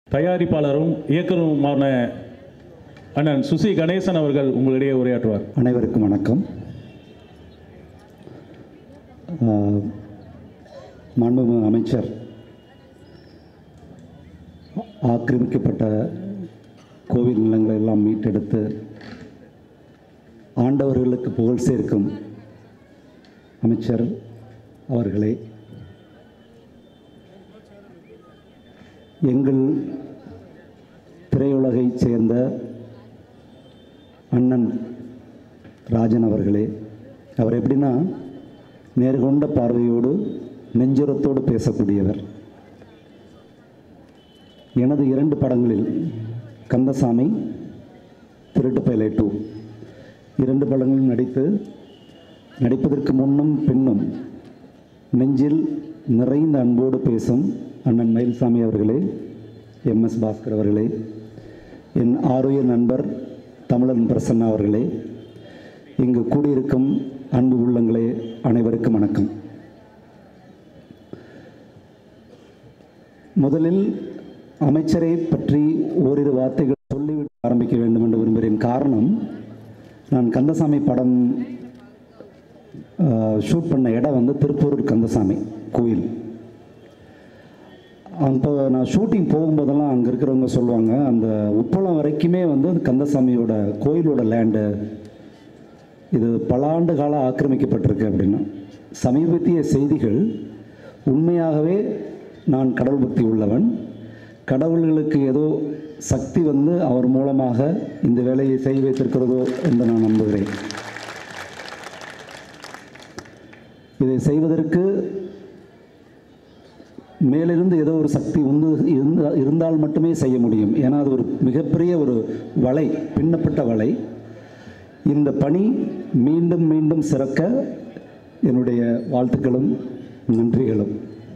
தயாரிப்பாளரும் இயக்குனருமான அண்ணன் சுசி கணேசன் அவர்கள் உங்களிடையே உரையாற்றுவார் அனைவருக்கும் வணக்கம் ஆஹ், மாண்புமிகு அமைச்சர் ஆக்கிரமிக்கப்பட்ட கோவில் நிலங்களை எல்லாம் மீட்டெடுத்து ஆண்டவர்களுக்கு புகழ் சேர்க்கும் அமைச்சர் அவர்களே எங்கள் திரையுலகைச் சேர்ந்த அண்ணன் ராஜன் அவர்களே அவர் எப்படின்னா நேர்கொண்ட பார்வையோடு நெஞ்சுரத்தோடு பேசக்கூடியவர் எனது இரண்டு படங்களில் கந்தசாமி திருட்டு பயலை டூ இரண்டு படங்களிலும் நடித்து நடிப்பதற்கு முன்னும் பின்னும் நெஞ்சில் நிறைந்த அன்போடு பேசும் அண்ணன் மயில்சாமி அவர்களே எம்எஸ் பாஸ்கர் அவர்களே என் ஆரோக்கிய நண்பர் தமிழன் பிரசன்னா அவர்களே இங்கு கூடியிருக்கும் அன்பு உள்ளங்களே அனைவருக்கும் வணக்கம் முதலில் அமைச்சரை பற்றி ஓரிரு வார்த்தைகள் சொல்லிவிட்டு ஆரம்பிக்க வேண்டும் என்று விரும்புகிறேன் காரணம் நான் கந்தசாமி படம் ஷூட் பண்ண இடம் வந்து திருப்பூர் கந்தசாமி கோயில் அப்போ நான் ஷூட்டிங் போகும்போதெல்லாம் அங்கே இருக்கிறவங்க சொல்லுவாங்க அந்த உப்பளம் வரைக்குமே வந்து அது கந்தசாமியோட கோயிலோட லேண்டு இது பல ஆண்டு காலம் ஆக்கிரமிக்கப்பட்டிருக்கு அப்படின்னு சமீபத்திய செய்திகள் உண்மையாகவே நான் கடவுள் பக்தி உள்ளவன் கடவுள்களுக்கு ஏதோ சக்தி வந்து அவர் மூலமாக இந்த வேலையை செய்ய வைத்திருக்கிறதோ என்று நான் நம்புகிறேன் இதை செய்வதற்கு மேலிருந்து ஏதோ ஒரு சக்தி உந்து இருந்தா- இருந்தால் மட்டுமே செய்ய முடியும் ஏன்னா அது ஒரு மிகப்பெரிய ஒரு வலை பின்னப்பட்ட வலை இந்த பணி மீண்டும் மீண்டும் சிறக்க என்னுடைய வாழ்த்துக்களும் நன்றிகளும்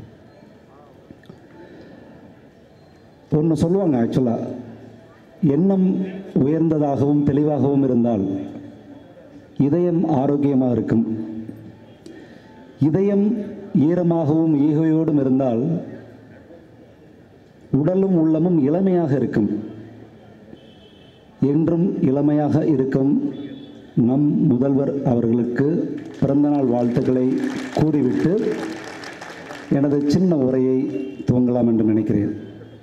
ஒன்று சொல்லுவாங்க ஆக்சுவலாக எண்ணம் உயர்ந்ததாகவும் தெளிவாகவும் இருந்தால் இதயம் ஆரோக்கியமாக இருக்கும் இதயம் ஈரமாகவும் ஈகையோடும் இருந்தால் உடலும் உள்ளமும் இளமையாக இருக்கும் என்றும் இளமையாக இருக்கும் நம் முதல்வர் அவர்களுக்கு பிறந்தநாள் வாழ்த்துக்களை கூறிவிட்டு எனது சின்ன உரையை துவங்கலாம் என்று நினைக்கிறேன்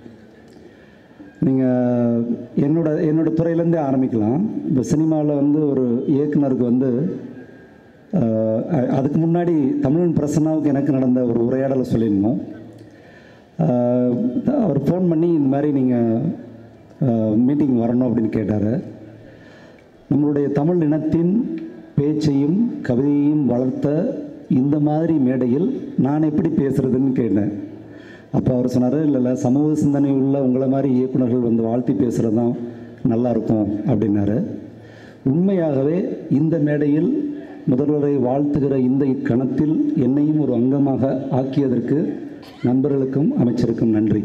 நீங்கள் என்னோட என்னோட துறையிலேருந்தே ஆரம்பிக்கலாம் இப்போ சினிமாவில் வந்து ஒரு இயக்குனருக்கு வந்து ஆஹ், அ- அதுக்கு முன்னாடி தமிழன் பிரசன்னாவுக்கு எனக்கு நடந்த ஒரு உரையாடலை சொல்லியிருந்தோம் ஆஹ், அவர் ஃபோன் பண்ணி இந்த மாதிரி நீங்கள் மீட்டிங் வரணும் அப்படின்னு கேட்டார் நம்மளுடைய தமிழ் இனத்தின் பேச்சையும் கவிதையையும் வளர்த்த இந்த மாதிரி மேடையில் நான் எப்படி பேசுறதுன்னு கேட்டேன் அப்போ அவர் சொன்னார் இல்லை இல்லை சமூக சிந்தனை உள்ள உங்களை மாதிரி இயக்குனர்கள் வந்து வாழ்த்தி பேசுகிறது தான் நல்லா இருக்கும் அப்படின்னாரு உண்மையாகவே இந்த மேடையில் முதல்வரை வாழ்த்துகிற இந்த கணத்தில் என்னையும் ஒரு அங்கமாக ஆக்கியதற்கு நண்பர்களுக்கும் அமைச்சருக்கும் நன்றி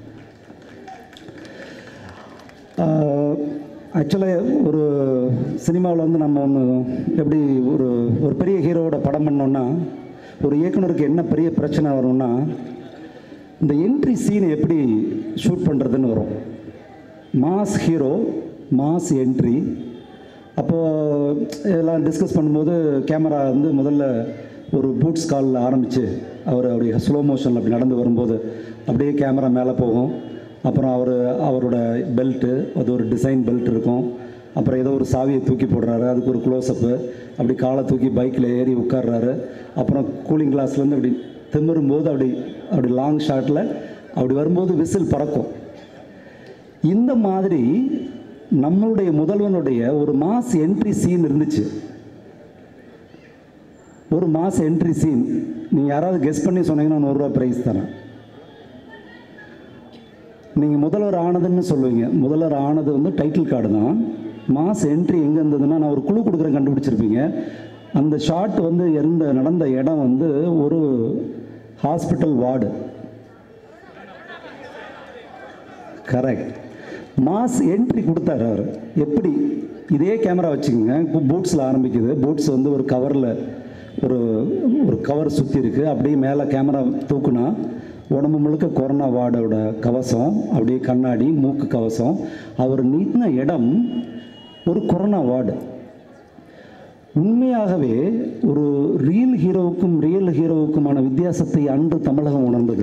ஆக்சுவலாக ஒரு சினிமாவில் வந்து நம்ம ஒன்று எப்படி ஒரு ஒரு பெரிய ஹீரோவோட படம் பண்ணோன்னா ஒரு இயக்குனருக்கு என்ன பெரிய பிரச்சனை வரும்னா இந்த என்ட்ரி சீனை எப்படி ஷூட் பண்ணுறதுன்னு வரும் மாஸ் ஹீரோ மாஸ் என்ட்ரி அப்போது இதெல்லாம் டிஸ்கஸ் பண்ணும்போது கேமரா வந்து முதல்ல ஒரு பூட்ஸ் காலில் ஆரம்பித்து அவர் அப்படியே ஸ்லோ மோஷனில் அப்படி நடந்து வரும்போது அப்படியே கேமரா மேலே போகும் அப்புறம் அவர் அவரோட பெல்ட்டு அது ஒரு டிசைன் பெல்ட் இருக்கும் அப்புறம் ஏதோ ஒரு சாவியை தூக்கி போடுறாரு அதுக்கு ஒரு க்ளோஸ்அப்பு அப்படி காலை தூக்கி பைக்கில் ஏறி உட்கார்றாரு அப்புறம் கூலிங் கிளாஸ்லேருந்து அப்படி திமிரும்போது அப்படி அப்படி லாங் ஷாட்டில் அப்படி வரும்போது விசில் பறக்கும் இந்த மாதிரி நம்மளுடைய முதல்வனுடைய ஒரு மாஸ் என்ட்ரி சீன் இருந்துச்சு ஒரு மாஸ் என்ட்ரி சீன் நீங்கள் யாராவது கெஸ் பண்ணி சொன்னீங்கன்னா நூறுரூவா ப்ரைஸ் தரேன் நீங்கள் முதல்வர் ஆனதுன்னு சொல்லுவீங்க முதல்வர் ஆனது வந்து டைட்டில் கார்டு தான் மாஸ் என்ட்ரி எங்கே இருந்ததுன்னா நான் ஒரு குழு கொடுக்குறேன் கண்டுபிடிச்சிருப்பீங்க அந்த ஷாட் வந்து இருந்த நடந்த இடம் வந்து ஒரு hospital ward correct mass entry கொடுத்தாரு அவர் எப்படி இதே கேமரா வச்சுக்கோங்க இப்போ பூட்ஸில் ஆரம்பிக்குது பூட்ஸ் வந்து ஒரு கவரில் ஒரு ஒரு கவர் சுற்றி இருக்குது அப்படியே மேலே கேமரா தூக்குனா உடம்பு முழுக்க கொரோனா வார்டோட கவசம் அப்படியே கண்ணாடி மூக்கு கவசம் அவர் நின்ன இடம் ஒரு கொரோனா வார்டு உண்மையாகவே ஒரு ரியல் ஹீரோவுக்கும் ரியல் ஹீரோவுக்குமான வித்தியாசத்தை அன்று தமிழகம் உணர்ந்தது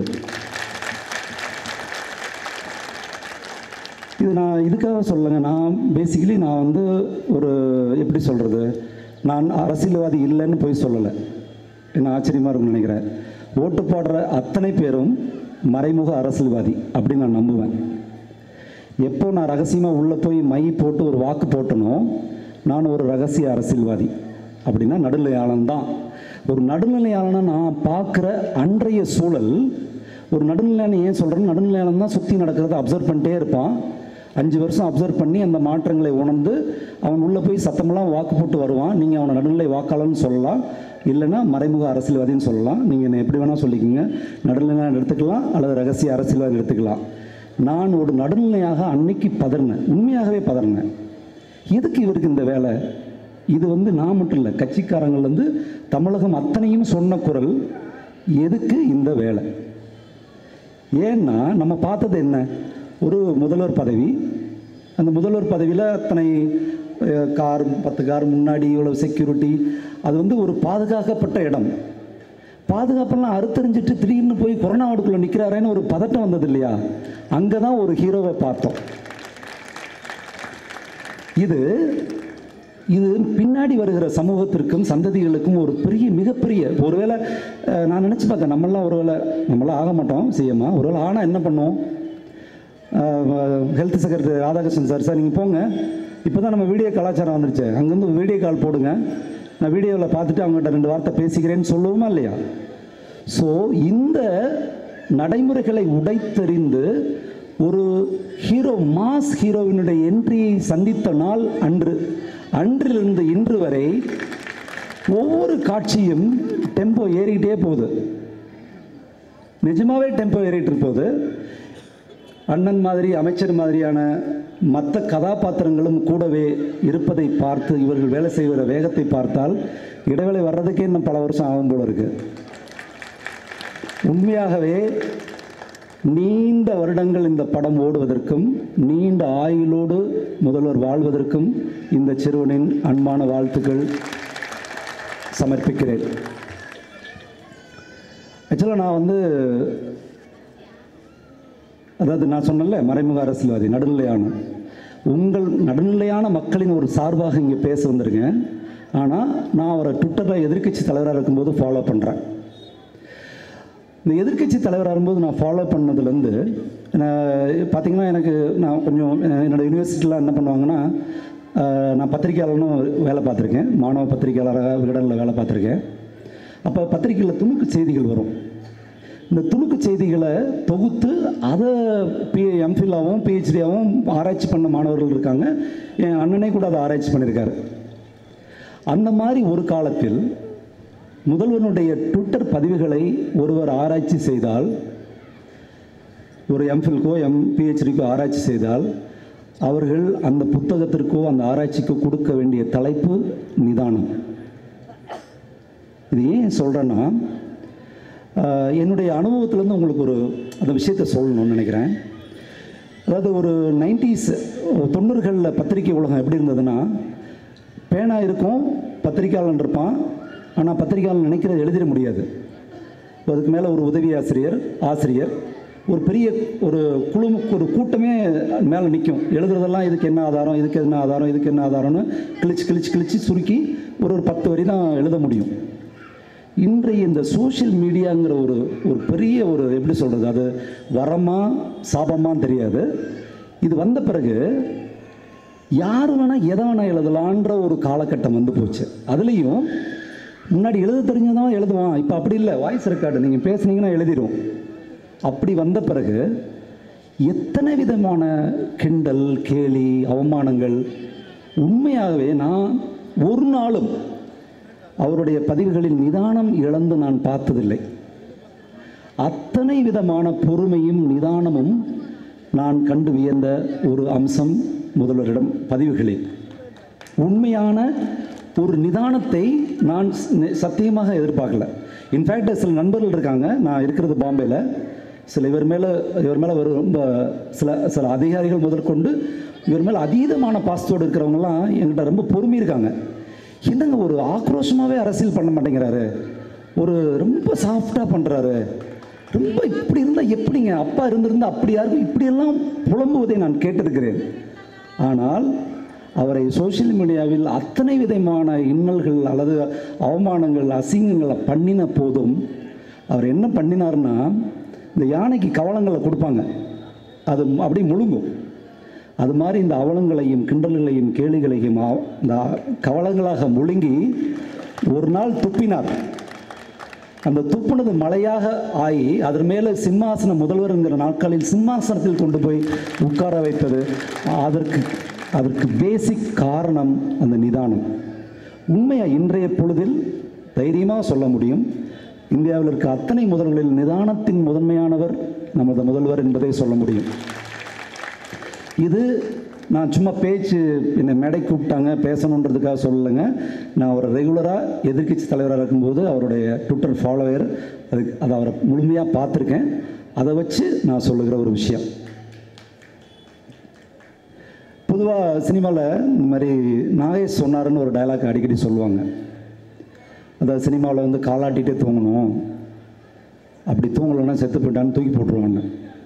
இது நான் இதுக்காக சொல்லலைங்க நான் பேசிக்கலி நான் வந்து ஒரு எப்படி சொல்கிறது நான் அரசியல்வாதி இல்லைன்னு போய் சொல்லலை என்ன ஆச்சரியமாக இருக்கும்னு நினைக்கிறேன் ஓட்டு போடுற அத்தனை பேரும் மறைமுக அரசியல்வாதி அப்படின்னு நான் நம்புவேன் எப்போ நான் ரகசியமாக உள்ளே போய் மை போட்டு ஒரு வாக்கு போட்டனோ நான் ஒரு ரகசிய அரசியல்வாதி அப்படின்னா நடுநிலையாளன் தான் ஒரு நடுநிலையாளனை நான் பார்க்குற அன்றைய சூழல் ஒரு நடுநிலையாளன் ஏன் சொல்கிறேன் நடுநிலையாளன் தான் சுற்றி நடக்கிறத அப்சர்வ் பண்ணிட்டே இருப்பான் அஞ்சு வருஷம் அப்சர்வ் பண்ணி அந்த மாற்றங்களை உணர்ந்து அவன் உள்ளே போய் சத்தமெல்லாம் வாக்கு போட்டு வருவான் நீங்கள் அவனை நடுநிலை வாக்காளர்னு சொல்லலாம் இல்லைன்னா மறைமுக அரசியல்வாதின்னு சொல்லலாம் நீங்கள் என்ன எப்படி வேணால் சொல்லிக்கோங்க நடுநிலையான எடுத்துக்கலாம் அல்லது ரகசிய அரசியல்வாதி எடுத்துக்கலாம் நான் ஒரு நடுநிலையாக அன்னைக்கு பதறினேன் உண்மையாகவே பதறினேன் எதுக்கு இவருக்கு இந்த வேலை இது வந்து நான் மட்டும் இல்லை கட்சிக்காரங்கள்லேருந்து தமிழகம் அத்தனையும் சொன்ன குரல் எதுக்கு இந்த வேலை ஏன்னா நம்ம பார்த்தது என்ன ஒரு முதல்வர் பதவி அந்த முதல்வர் பதவியில் அத்தனை அஹ், கார் பத்து கார் முன்னாடி இவ்வளோ செக்யூரிட்டி அது வந்து ஒரு பாதுகாக்கப்பட்ட இடம் பாதுகாப்பெல்லாம் அறுத்தறிஞ்சிட்டு திடீர்னு போய் கொரோனா வார்டுக்குள்ளே நிற்கிறாரேன்னு ஒரு பதட்டம் வந்தது இல்லையா அங்கே தான் ஒரு ஹீரோவை பார்த்தோம் இது இது பின்னாடி வருகிற சமூகத்திற்கும் சந்ததிகளுக்கும் ஒரு பெரிய மிகப்பெரிய ஒருவேளை அஹ், நான் நினச்சி பார்த்தேன் நம்மளாம் ஒருவேளை நம்மளாம் ஆக மாட்டோம் செய்யமா ஒருவேளை ஆனால் என்ன பண்ணுவோம் health secretary Radhakrishnan sir sir நீங்கள் போங்க இப்போ தான் நம்ம வீடியோ கலாச்சாரம் வந்துருச்சு அங்கேருந்து வீடியோ கால் போடுங்க நான் வீடியோவில் பார்த்துட்டு அவங்ககிட்ட ரெண்டு வார்த்தை பேசிக்கிறேன்னு சொல்லுவோமா இல்லையா ஸோ இந்த நடைமுறைகளை உடைத்தெறிந்து ஒரு ஹீரோ மாஸ் ஹீரோவினுடைய என்ட்ரியை சந்தித்த நாள் அன்று அன்றிலிருந்து இன்று வரை ஒவ்வொரு காட்சியும் டெம்போ ஏறிக்கிட்டே போகுது நிஜமாவே டெம்போ ஏறிட்டு போகுது அண்ணன் மாதிரி அமைச்சர் மாதிரியான மற்ற கதாபாத்திரங்களும் கூடவே இருப்பதை பார்த்து இவர்கள் வேலை செய்கிற வேகத்தை பார்த்தால் இடைவேளை வர்றதுக்கே இன்னும் பல வருஷம் ஆகும் போல இருக்கு உண்மையாகவே நீண்ட வருடங்கள் இந்த படம் ஓடுவதற்கும் நீண்ட ஆயுளோடு முதல்வர் வாழ்வதற்கும் இந்த சிறுவனின் அன்பான வாழ்த்துக்கள் சமர்ப்பிக்கிறேன் ஆக்சுவலாக நான் வந்து அதாவது நான் சொன்னேன்ல மறைமுக அரசியல்வாதி நடுநிலையான உங்கள் நடுநிலையான மக்களின் ஒரு சார்பாக இங்கே பேச வந்திருக்கேன் ஆனால் நான் அவரை ட்விட்டரில் எதிர்க்கட்சி தலைவராக இருக்கும்போது ஃபாலோ பண்ணுறேன் இந்த எதிர்க்கட்சி தலைவராக இருக்கும்போது நான் ஃபாலோ பண்ணதுலேருந்து பார்த்தீங்கன்னா எனக்கு நான் கொஞ்சம் என்னோடய யூனிவர்சிட்டியில் என்ன பண்ணுவாங்கன்னா அஹ், நான் பத்திரிக்கையாளனும் வேலை பார்த்துருக்கேன் மாணவ பத்திரிக்கையாளராக விகடனில் வேலை பார்த்துருக்கேன் அப்போ பத்திரிக்கையில் துணுக்கு செய்திகள் வரும் இந்த துணுக்கு செய்திகளை தொகுத்து அதை பி எம்ஃபில்லாகவும் பிஹெச்டியாகவும் ஆராய்ச்சி பண்ண மாணவர்கள் இருக்காங்க என் அண்ணனே கூட அதை ஆராய்ச்சி பண்ணியிருக்காரு அந்த மாதிரி ஒரு காலத்தில் முதல்வனுடைய ட்விட்டர் பதிவுகளை ஒருவர் ஆராய்ச்சி செய்தால் ஒரு எம்ஃபில்கோ எம் பிஹெச்டிக்கோ ஆராய்ச்சி செய்தால் அவர்கள் அந்த புத்தகத்திற்கோ அந்த ஆராய்ச்சிக்கோ கொடுக்க வேண்டிய தலைப்பு நிதானம் இது ஏன் சொல்கிறேன்னா ஆஹ், என்னுடைய அனுபவத்திலேருந்து உங்களுக்கு ஒரு அந்த விஷயத்தை சொல்லணும்னு நினைக்கிறேன் அதாவது ஒரு நைன்டிஸ் தொண்ணூறுகளில் பத்திரிகை உலகம் எப்படி இருந்ததுன்னா பேனா இருக்கும் பத்திரிக்கையாளன் இருப்பான் ஆனால் பத்திரிக்கையாளன் நினைக்கிறத எழுதிட முடியாது அதுக்கு மேலே ஒரு உதவி ஆசிரியர் ஆசிரியர் ஒரு பெரிய ஒரு குழு ஒரு கூட்டமே மேலே நிற்கும் எழுதுறதெல்லாம் இதுக்கு என்ன ஆதாரம் இதுக்கு என்ன ஆதாரம் இதுக்கு என்ன ஆதாரம்னு கிழிச்சு கிழிச்சு கிழிச்சு சுருக்கி ஒரு ஒரு பத்து வரி தான் எழுத முடியும் இன்றைய இந்த சோஷியல் மீடியாங்கிற ஒரு ஒரு பெரிய ஒரு எப்படி சொல்கிறது அது வரமா சாபமான்னு தெரியாது இது வந்த பிறகு யார் வேணால் எதை வேணால் எழுதலான்ற ஒரு காலகட்டம் வந்து போச்சு அதுலேயும் முன்னாடி எழுத தெரிஞ்சதான் எழுதுவான் இப்போ அப்படி இல்லை வாய்ஸ் ரெக்கார்டு நீங்கள் பேசுனீங்கன்னா எழுதிடும் அப்படி வந்த பிறகு எத்தனை விதமான கிண்டல் கேலி அவமானங்கள் உண்மையாகவே நான் ஒரு நாளும் அவருடைய பதிவுகளில் நிதானம் இழந்து நான் பார்த்ததில்லை அத்தனை விதமான பொறுமையும் நிதானமும் நான் கண்டு வியந்த ஒரு அம்சம் முதல்வரிடம் பதிவுகளில் உண்மையான ஒரு நிதானத்தை நான் ஸ்- நெ- சத்தியமாக எதிர்பார்க்கல இன்ஃபேக்ட் சில நண்பர்கள் இருக்காங்க நான் இருக்கிறது பாம்பேல சில இவர் மேலே இவர் மேலே ஒரு ரொம்ப சில சில அதிகாரிகள் முதற்கொண்டு இவர் மேலே அதீதமான பாசத்தோடு இருக்கிறவங்கலாம் என்கிட்ட ரொம்ப பொறுமை இருக்காங்க என்னங்க ஒரு ஆக்ரோஷமாகவே அரசியல் பண்ண மாட்டேங்கிறாரு ஒரு ரொம்ப சாஃப்டாக பண்ணுறாரு ரொம்ப இப்படி இருந்தால் எப்படிங்க அப்பா இருந்திருந்தா அப்படியா இருக்கும் இப்படியெல்லாம் புலம்புவதை நான் கேட்டிருக்கிறேன் ஆனால் அவரை சோஷியல் மீடியாவில் அத்தனை விதமான இன்னல்கள் அல்லது அவமானங்கள் அசிங்கங்களை பண்ணின போதும் அவர் என்ன பண்ணினார்னா இந்த யானைக்கு கவளங்களை கொடுப்பாங்க அது அப்படியே முழுங்கும் அது மாதிரி இந்த அவலங்களையும் கிண்டல்களையும் கேலிகளையும் ஆ- இந்த கவலங்களாக முழுங்கி ஒரு நாள் துப்பினார் அந்த துப்புனது மலையாக ஆகி அதன் மேலே சிம்மாசன முதல்வர் என்கிற நாட்களில் சிம்மாசனத்தில் கொண்டு போய் உட்கார வைத்தது அதற்கு அதற்கு பேசிக் காரணம் அந்த நிதானம் உண்மையா இன்றைய பொழுதில் தைரியமாக சொல்ல முடியும் இந்தியாவில் இருக்க அத்தனை முதல்வர்களில் நிதானத்தின் முதன்மையானவர் நமது முதல்வர் என்பதை சொல்ல முடியும் இது நான் சும்மா பேச்சு என்னை மேடை கூப்பிட்டாங்க பேசணுன்றதுக்காக சொல்லலைங்க நான் அவரை ரெகுலராக எதிர்க்கட்சி தலைவராக இருக்கும்போது அவருடைய ட்விட்டர் ஃபாலோவர் அதுக்கு அதை அவரை முழுமையாக பார்த்துருக்கேன் அதை வச்சு நான் சொல்லுகிற ஒரு விஷயம் பொதுவாக சினிமாவில் இந்த மாதிரி நாகேஷ் சொன்னாருன்னு ஒரு டயலாக் அடிக்கடி சொல்லுவாங்க அதாவது சினிமாவில் வந்து காலாட்டிகிட்டே தூங்கணும் அப்படி தூங்கலைன்னா செத்து போயிட்டான்னு தூக்கி போட்டுருவாங்க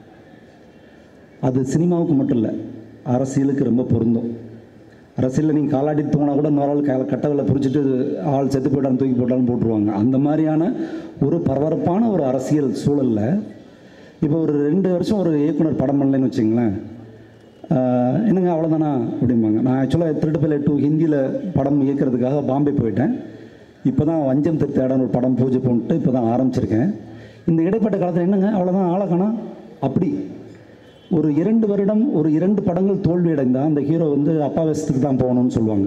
அது சினிமாவுக்கு மட்டும் இல்லை அரசியலுக்கு ரொம்ப பொருந்தும் அரசியலில் நீங்கள் காலாட்டி தூங்கினா கூட இன்னொரு ஆள் க கட்டவில் பிடிச்சிட்டு ஆள் செத்து போயிட்டான்னு தூக்கி போட்டாலும் போட்டுருவாங்க அந்த மாதிரியான ஒரு பரபரப்பான ஒரு அரசியல் சூழலில் இப்போ ஒரு ரெண்டு வருஷம் ஒரு இயக்குனர் படம் பண்ணலைன்னு வச்சுங்களேன் ஆஹ், என்னங்க அவ்வளோதானா அப்படிம்பாங்க நான் ஆக்சுவலாக திருட்டுப்பலை டூ ஹிந்தியில் படம் இயக்கிறதுக்காக பாம்பே போயிட்டேன் இப்போ தான் வஞ்சம் திருத்தாடன்னு ஒரு படம் பூஜை போட்டு இப்போ தான் ஆரம்பிச்சிருக்கேன் இந்த இடைப்பட்ட காலத்தில் என்னங்க அவ்வளோதான் ஆளை காணோம் அப்படி ஒரு இரண்டு வருடம் ஒரு இரண்டு படங்கள் தோல்வி அடைந்தா அந்த ஹீரோ வந்து அப்பா வேஷத்துக்கு தான் போகணும்னு சொல்லுவாங்க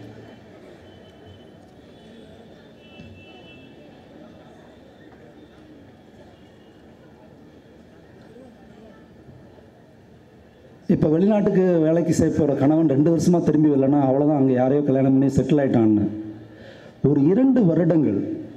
இப்போ வெளிநாட்டுக்கு வேலைக்கு சேர்ப்போட கணவன் ரெண்டு வருஷமாக திரும்பி வரலன்னா அவ்வளோதான் அங்கே யாரையோ கல்யாணம் பண்ணி செட்டில் ஆயிட்டான்னு ஒரு இரண்டு வருடங்கள்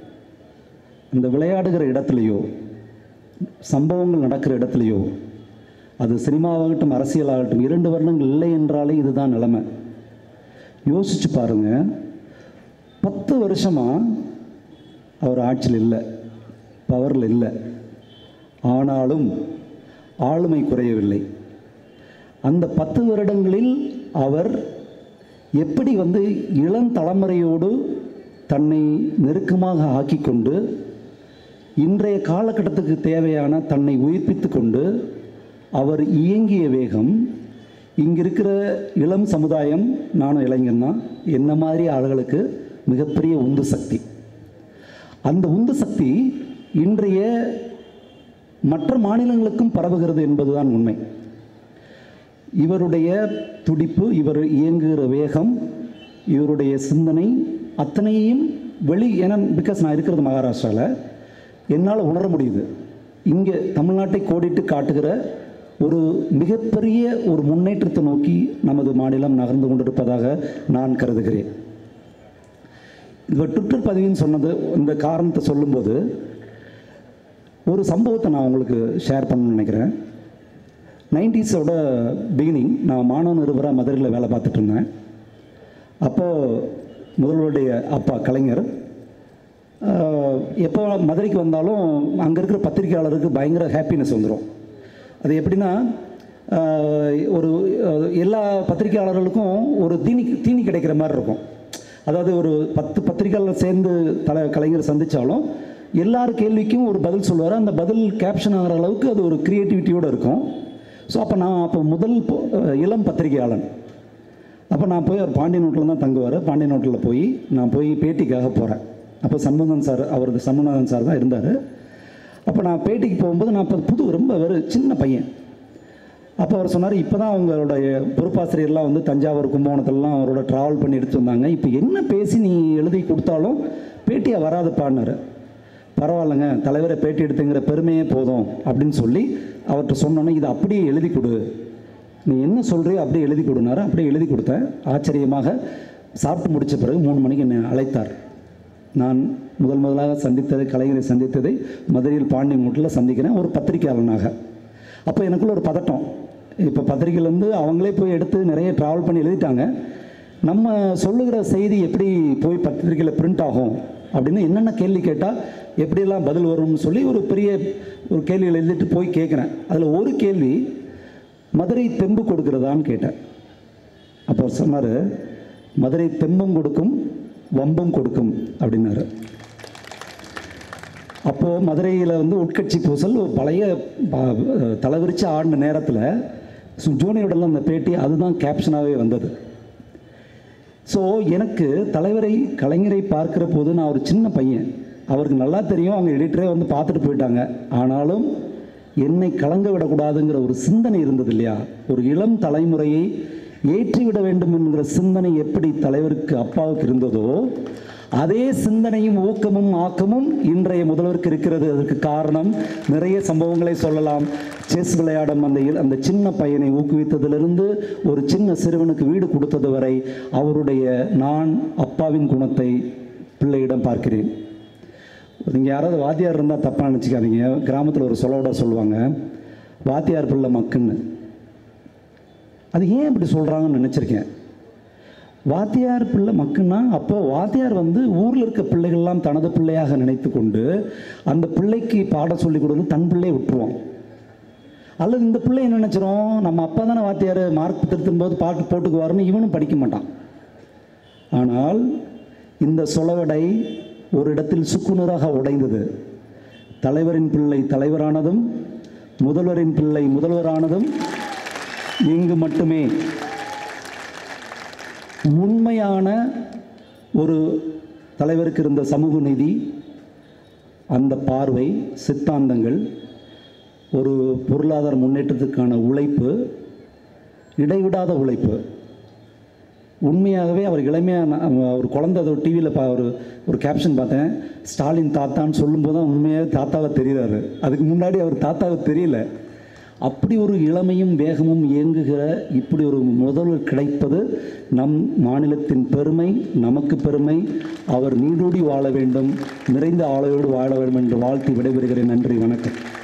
அந்த விளையாடுகிற இடத்துலையோ சம்பவங்கள் நடக்கிற இடத்துலையோ அது சினிமாவாகட்டும் அரசியலாகட்டும் இரண்டு வருடங்கள் இல்லை என்றாலே இதுதான் நிலைமை யோசிச்சு பாருங்க பத்து வருஷமா அவர் ஆட்சியில் இல்லை பவரில் இல்லை ஆனாலும் ஆளுமை குறையவில்லை அந்த பத்து வருடங்களில் அவர் எப்படி வந்து இளம் தலைமுறையோடு தன்னை நெருக்கமாக ஆக்கிக்கொண்டு இன்றைய காலகட்டத்துக்கு தேவையான தன்னை உயிர்ப்பித்து கொண்டு அவர் இயங்கிய வேகம் இங்க இருக்கிற இளம் சமுதாயம் நானும் இளைஞன் தான் என்ன மாதிரி ஆளுகளுக்கு மிகப்பெரிய உந்து சக்தி அந்த உந்து சக்தி இன்றைய மற்ற மாநிலங்களுக்கும் பரவுகிறது என்பதுதான் உண்மை இவருடைய துடிப்பு இவர் இயங்குகிற வேகம் இவருடைய சிந்தனை அத்தனையும் வெளி ஏன்னா பிகாஸ் நான் இருக்கிறது மகாராஷ்டிராவில் என்னால் உணர முடியுது இங்கே தமிழ்நாட்டை கோடிட்டு காட்டுகிற ஒரு மிகப்பெரிய ஒரு முன்னேற்றத்தை நோக்கி நமது மாநிலம் நகர்ந்து கொண்டிருப்பதாக நான் கருதுகிறேன் இப்போ ட்விட்டர் பதிவுன்னு சொன்னது இந்த காரணத்தை சொல்லும்போது ஒரு சம்பவத்தை நான் உங்களுக்கு ஷேர் பண்ணணும்னு நினைக்கிறேன் நைன்டிஸோட பிகினிங் நான் மாணவ நிருபராக மதுரையில் வேலை பார்த்துட்டு இருந்தேன் அப்போது முதல்வருடைய அப்பா கலைஞர் ஆஹ், எப்போ மதுரைக்கு வந்தாலும் அங்கே இருக்கிற பத்திரிக்கையாளருக்கு பயங்கர ஹாப்பினஸ் வந்துடும் அது எப்படின்னா ஆஹ், ஒரு அஹ், எல்லா பத்திரிக்கையாளர்களுக்கும் ஒரு தீனி தீனி கிடைக்கிற மாதிரி இருக்கும் அதாவது ஒரு பத்து பத்திரிக்கையாளர் சேர்ந்து தலை கலைஞர் சந்தித்தாலும் எல்லார் கேள்விக்கும் ஒரு பதில் சொல்லுவார் அந்த பதில் கேப்ஷன் ஆகிற அளவுக்கு அது ஒரு க்ரியேட்டிவிட்டியோடு இருக்கும் ஸோ அப்போ நான் அப்போ முதல் பொ- அஹ், இளம் பத்திரிகையாளன் அப்போ நான் போய் அவர் பாண்டியன் ஹோட்டலில் தான் தங்குவார் பாண்டியன் ஹோட்டலில் போய் நான் போய் பேட்டிக்காக போகிறேன் அப்போ சண்முகன் சார் அவரது சண்முகநாதன் சார் தான் இருந்தார் அப்போ நான் பேட்டிக்கு போகும்போது நான் அப்போ புது ரொம்ப ஒரு சின்ன பையன் அப்போ அவர் சொன்னார் இப்போ தான் அவங்களுடைய பொறுப்பாசிரியர்லாம் வந்து தஞ்சாவூர் கும்பகோணத்துலலாம் அவரோட ட்ராவல் பண்ணி எடுத்து வந்தாங்க இப்போ என்ன பேசி நீ எழுதி கொடுத்தாலும் பேட்டியாக வராதுப்பான்னாரு பரவாயில்லைங்க தலைவரை பேட்டி எடுத்துங்கிற பெருமையே போதும் அப்படின்னு சொல்லி அவர்கிட்ட சொன்னோன்னே இதை அப்படியே எழுதி கொடு நீ என்ன சொல்கிறியோ அப்படியே எழுதி கொடுனாரு அப்படியே எழுதி கொடுத்தேன் ஆச்சரியமாக சாப்பிட்டு முடிச்ச பிறகு மூணு மணிக்கு என்னை அழைத்தார் நான் முதல் முதலாக சந்தித்தது கலைஞரை சந்தித்ததை மதுரையில் பாண்டி மூட்டில் சந்திக்கிறேன் ஒரு பத்திரிகையாளனாக அப்போ எனக்குள்ள ஒரு பதட்டம் இப்போ பத்திரிகையிலேருந்து அவங்களே போய் எடுத்து நிறைய ட்ராவல் பண்ணி எழுதிட்டாங்க நம்ம சொல்லுகிற செய்தி எப்படி போய் பத்திரிக்கையில் பிரிண்ட் ஆகும் அப்படின்னு என்னென்ன கேள்வி கேட்டால் எப்படியெல்லாம் பதில் வரும்னு சொல்லி ஒரு பெரிய ஒரு கேள்விகள் எழுதிட்டு போய் கேட்குறேன் அதில் ஒரு கேள்வி மதுரை தெம்பு கொடுக்கிறதான்னு கேட்டேன் அப்போ அவர் சொன்னார் மதுரை தெம்பும் கொடுக்கும் வம்பும் கொடுக்கும் அப்படின்னாரு அப்போது மதுரையில் வந்து உட்கட்சி பூசல் ஒரு பழைய ப- தலைவிரிச்சு ஆடின நேரத்தில் ஜூனியோடலாம் அந்த பேட்டி அதுதான் கேப்ஷனாகவே வந்தது ஸோ எனக்கு தலைவரை கலைஞரை பார்க்குற போது நான் ஒரு சின்ன பையன் அவருக்கு நல்லா தெரியும் அவங்க எடிட்டரே வந்து பார்த்துட்டு போயிட்டாங்க ஆனாலும் என்னை கலங்க விடக்கூடாதுங்கிற ஒரு சிந்தனை இருந்தது இல்லையா ஒரு இளம் தலைமுறையை ஏற்றிவிட வேண்டும் என்கிற சிந்தனை எப்படி தலைவருக்கு அப்பாவுக்கு இருந்ததோ அதே சிந்தனையும் ஊக்கமும் ஆக்கமும் இன்றைய முதல்வருக்கு இருக்கிறது அதற்கு காரணம் நிறைய சம்பவங்களை சொல்லலாம் செஸ் விளையாடும் அந்த இள- அந்த சின்ன பையனை ஊக்குவித்ததிலிருந்து ஒரு சின்ன சிறுவனுக்கு வீடு கொடுத்தது வரை அவருடைய நான் அப்பாவின் குணத்தை பிள்ளையிடம் பார்க்கிறேன் நீங்கள் யாராவது வாத்தியார் இருந்தால் தப்பாக நினச்சிக்காதீங்க கிராமத்தில் ஒரு சொல்லோட சொல்லுவாங்க வாத்தியார் பிள்ளை மக்குன்னு அது ஏன் இப்படி சொல்கிறாங்கன்னு நினச்சிருக்கேன் வாத்தியார் பிள்ளை மக்குன்னா அப்போ வாத்தியார் வந்து ஊரில் இருக்க பிள்ளைகள்லாம் தனது பிள்ளையாக நினைத்து கொண்டு அந்த பிள்ளைக்கு பாடம் சொல்லி கொடுத்து தன் பிள்ளையை விட்டுருவான் அல்லது இந்த பிள்ளை என்ன நினச்சிரும் நம்ம அப்பா தானே வாத்தியார் மார்க் திருத்தும் போது பாட்டு போட்டுக்குவாருன்னு இவனும் படிக்க மாட்டான் ஆனால் இந்த சொலவடை ஒரு இடத்தில் சுக்குநூறாக உடைந்தது தலைவரின் பிள்ளை தலைவரானதும் முதல்வரின் பிள்ளை முதல்வரானதும் இங்கு மட்டுமே உண்மையான ஒரு தலைவருக்கு இருந்த சமூக நீதி அந்த பார்வை சித்தாந்தங்கள் ஒரு பொருளாதார முன்னேற்றத்துக்கான உழைப்பு இடைவிடாத உழைப்பு உண்மையாகவே அவர் இளமையாக ஒரு குழந்தை அது ஒரு டிவியில் பா ஒரு ஒரு கேப்ஷன் பார்த்தேன் ஸ்டாலின் தாத்தான்னு சொல்லும்போது தான் உண்மையாகவே தாத்தாவை தெரியுறாரு அதுக்கு முன்னாடி அவர் தாத்தாவை தெரியல அப்படி ஒரு இளமையும் வேகமும் இயங்குகிற இப்படி ஒரு முதல்வர் கிடைப்பது நம் மாநிலத்தின் பெருமை நமக்கு பெருமை அவர் நீடூடி வாழ வேண்டும் நிறைந்த ஆளுகையோடு வாழ வேண்டும் என்று வாழ்த்தி விடைபெறுகிறேன் நன்றி வணக்கம்